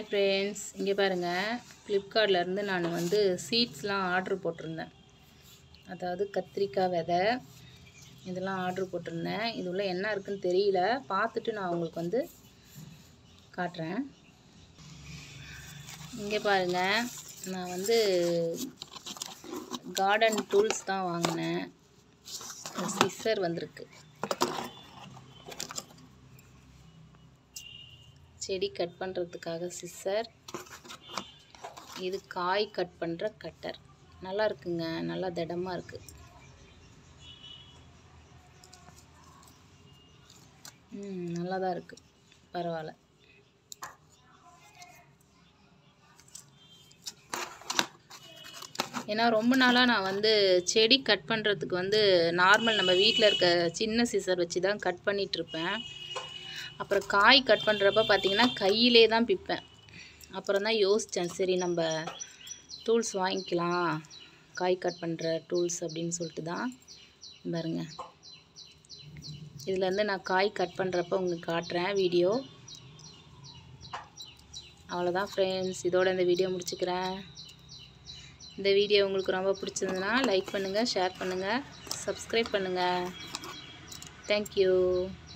friends இங்கே பாருங்கள் ஃப்ளிப்கார்ட்லேருந்து நான் வந்து சீட்ஸ்லாம் ஆர்டர் போட்டிருந்தேன் அதாவது கத்திரிக்காய் விதை இதெல்லாம் ஆர்டர் போட்டிருந்தேன் இது உள்ள என்ன இருக்குன்னு தெரியல பார்த்துட்டு நான் உங்களுக்கு வந்து காட்டுறேன் இங்கே பாருங்கள் நான் வந்து கார்டன் டூல்ஸ் தான் வாங்கினேன் சிஸ்ஸர் வந்திருக்கு செடி கட் பண்ணுறதுக்காக சிஸ்ஸர் இது காய் கட் பண்ணுற கட்டர் நல்லா இருக்குங்க நல்லா திடமாக இருக்குது ம் நல்லா தான் இருக்குது பரவாயில்ல ஏன்னா ரொம்ப நாளாக நான் வந்து செடி கட் பண்ணுறதுக்கு வந்து நார்மல் நம்ம வீட்டில் இருக்க சின்ன சிசர் வச்சு தான் கட் பண்ணிகிட்ருப்பேன் அப்புறம் காய் கட் பண்ணுறப்ப பார்த்திங்கன்னா கையிலே தான் பிப்பேன் அப்புறம் தான் யோசித்தேன் சரி நம்ம டூல்ஸ் வாங்கிக்கலாம் காய் கட் பண்ணுற டூல்ஸ் அப்படின்னு சொல்லிட்டு தான் பாருங்க இதுலேருந்து நான் காய் கட் பண்ணுறப்ப உங்களுக்கு காட்டுறேன் வீடியோ அவ்வளோதான் ஃப்ரெண்ட்ஸ் இதோட இந்த வீடியோ முடிச்சுக்கிறேன் இந்த வீடியோ உங்களுக்கு ரொம்ப பிடிச்சிருந்ததுன்னா லைக் பண்ணுங்கள் ஷேர் பண்ணுங்கள் சப்ஸ்கிரைப் பண்ணுங்கள் தேங்க்யூ